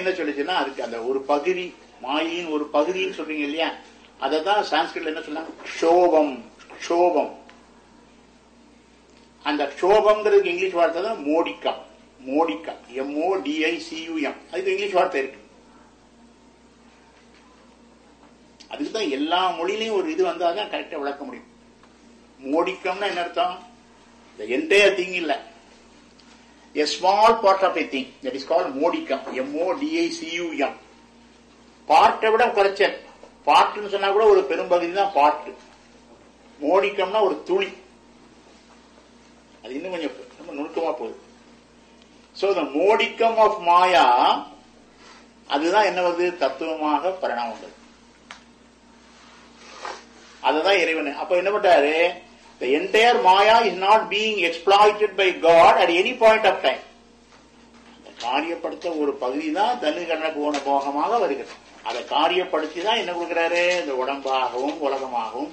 என்ன சொல்லுச்சுன்னா அதுக்கு அந்த ஒரு பகுதி மாயின் ஒரு பகுதின்னு சொல்றீங்க இல்லையா அதை தான் சான்ஸ்கிரிட்ல என்ன சொன்னாங்க க்ஷோபம் க்ஷோபம் அந்த க்ஷோபம்ங்கிறதுக்கு இங்கிலீஷ் வார்த்தை தான் மோடிக்கா மோடிக்கா எம்ஓ டிஐசியூஎம் அதுக்கு இங்கிலீஷ் வார்த்தை இருக்கு அதுக்கு தான் எல்லா மொழியிலையும் ஒரு இது வந்தா தான் கரெக்டா விளக்க முடியும் மோடிக்கம்னா என்ன அர்த்தம் the entire thing இல்ல a small part of a thing that is called modicum M O D I C U M பார்ட்டை விட குறைச்சல் பார்ட்னு சொன்னா கூட ஒரு பெரும்பகுதி தான் பார்ட் மோடிக்கம்னா ஒரு துளி அது இன்னும் கொஞ்சம் ரொம்ப நுணுக்கமா போகுது so the modicum of maya அதுதான் என்ன வருது தத்துவமாக பரிணாமம் அதுதான் இறைவன் அப்ப என்ன பண்றாரு the entire maya is not being exploited by god at any point of time அந்த காரியப்படுத்த ஒரு பகுதி தான் தனு கண்ண போன போகமாக வருகிறது அதை காரியப்படுத்தி தான் என்ன கொடுக்கிறாரு இந்த உடம்பாகவும் உலகமாகவும்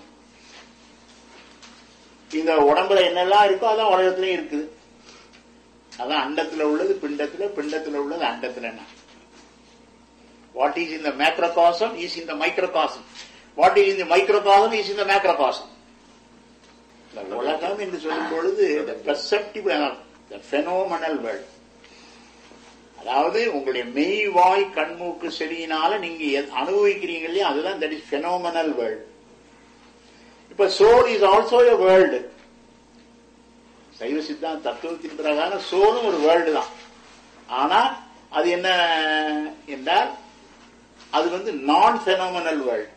இந்த உடம்புல என்னெல்லாம் இருக்கோ அதான் உலகத்திலயும் இருக்குது அதான் அண்டத்துல உள்ளது பிண்டத்துல பிண்டத்துல உள்ளது அண்டத்துல என்ன வாட் இஸ் இந்த மேக்ரோகாசம் இஸ் இந்த மைக்ரோகாசம் வாட் இஸ் இந்த மைக்ரோகாசம் இஸ் இந்த மேக்ரோகாசம் இந்த உலகம் என்று சொல்லும் பொழுது பெர்செப்டிவ் பெனோமனல் வேர்ல்ட் அதாவது உங்களுடைய மெய் வாய் கண்மூக்கு செடியினால நீங்க எது அனுபவிக்கிறீங்க இல்லையா அதுதான் தட் இஸ் பெனோமனல் வேர்ல்ட் இப்ப soul is also a world Saiva Siddhanta தத்துவத்தின் பிரகாரம் சோலும் ஒரு வேர்ல்டு தான் ஆனா அது என்ன என்றால் அது வந்து நான் பெனோமனல் வேர்ல்டு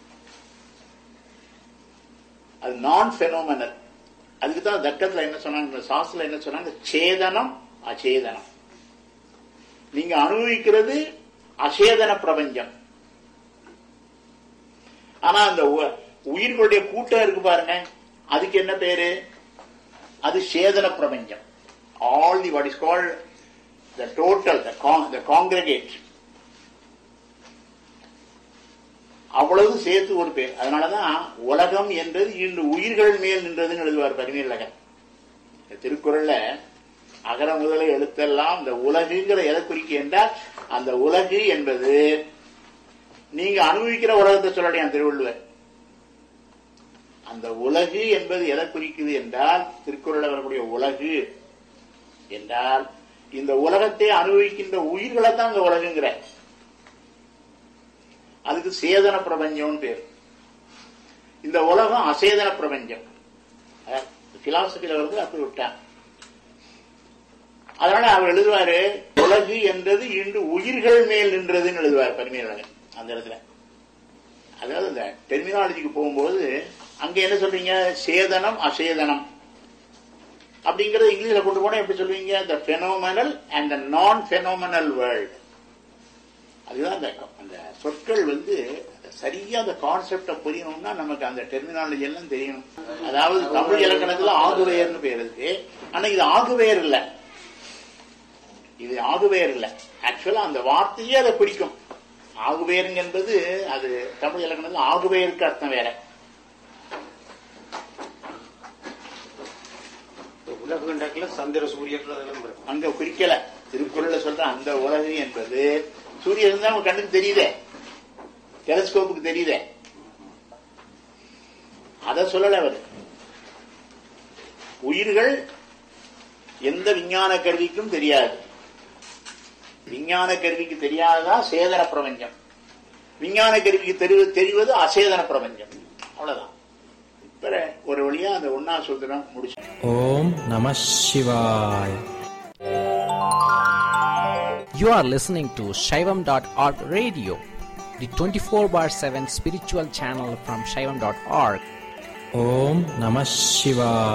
அது நான் பெனோமனல் அதுக்கு தான் தக்கத்துல என்ன சொன்னாங்க சாஸ்திரத்துல என்ன சொன்னாங்க சேதனம் அச்சேதனம் நீங்க அனுபவிக்கிறது அசேதன பிரபஞ்சம் ஆனா அந்த உ- உயிர்களுடைய கூட்டம் இருக்கு பாருங்க அதுக்கு என்ன பேரு அது சேதன பிரபஞ்சம் all the what is called the total the congregate அவ்வளவு சேர்த்து ஒரு பேர் அதனாலதான் உலகம் என்றது இன்று உயிர்கள் மேல் நின்றதுன்னு எழுதுவார் பரிமேலகன் இந்த திருக்குறள்ல அகர முதல எழுத்தெல்லாம் இந்த உலகுங்கிற எதை குறிக்க என்றால் அந்த உலகு என்பது நீங்க அனுபவிக்கிற உலகத்தை சொல்லலையாம் திருவள்ளுவர் அந்த உலகு என்பது எதை குறிக்குது என்றால் திருக்குறள் வரக்கூடிய உலகு என்றால் இந்த உலகத்தை அனுபவிக்கின்ற உயிர்களை தான் இந்த உலகுங்கிற அதுக்கு சேதன பிரபஞ்சம்னு பேர் இந்த உலகம் அசேதன பிரபஞ்சம் பிலாசபில வந்து அப்படி விட்டான் அதனால அவர் எழுதுவாரு உலகு என்றது இன்று உயிர்கள் மேல் நின்றதுன்னு எழுதுவார் பரிமையாளர் அந்த இடத்துல அதாவது இந்த டெர்மினாலஜிக்கு போகும்போது அங்க என்ன சொல்றீங்க சேதனம் அசேதனம் அப்படிங்கறது இங்கிலீஷ்ல கொண்டு போனா எப்படி சொல்லுவீங்க த பெனோமனல் அண்ட் த நான் பெனோமனல் வேர்ல்ட் அதுதான் அந்த அந்த சொற்கள் வந்து சரியா அந்த கான்செப்ட புரியணும்னா நமக்கு அந்த டெர்மினாலஜி எல்லாம் தெரியணும் அதாவது தமிழ் இலக்கணத்துல ஆகுவேர்னு பேர் இருக்கு ஆனா இது ஆகுவேர் இல்ல இது ஆகுவேர் இல்ல ஆக்சுவலா அந்த வார்த்தையே அதை குறிக்கும் ஆகுவேருங்க என்பது அது தமிழ் இலக்கணத்துல ஆகுவேருக்கு அர்த்தம் வேற உலக கண்டத்துல சந்திர சூரியன் அதெல்லாம் வரும். அங்க குறிக்கல திருக்குறள்ல சொல்ற அந்த உலகு என்பது சூரியன் தான் உங்க கண்ணுக்கு தெரியுதே டெலஸ்கோப்புக்கு தெரியுதே அத சொல்லல அவர் உயிர்கள் எந்த விஞ்ஞான கருவிக்கும் தெரியாது விஞ்ஞான கருவிக்கு தெரியாததா சேதன பிரபஞ்சம் விஞ்ஞான கருவிக்கு தெரிவது தெரிவது அசேதன பிரபஞ்சம் அவ்வளவுதான் இப்ப ஒரு வழியா அந்த ஒன்னா சூத்திரம் முடிச்சு ஓம் நம சிவாய் You are listening to Shaivam.org radio, the 24 bar 7 spiritual channel from Shaivam.org. Om Namah Shivaya.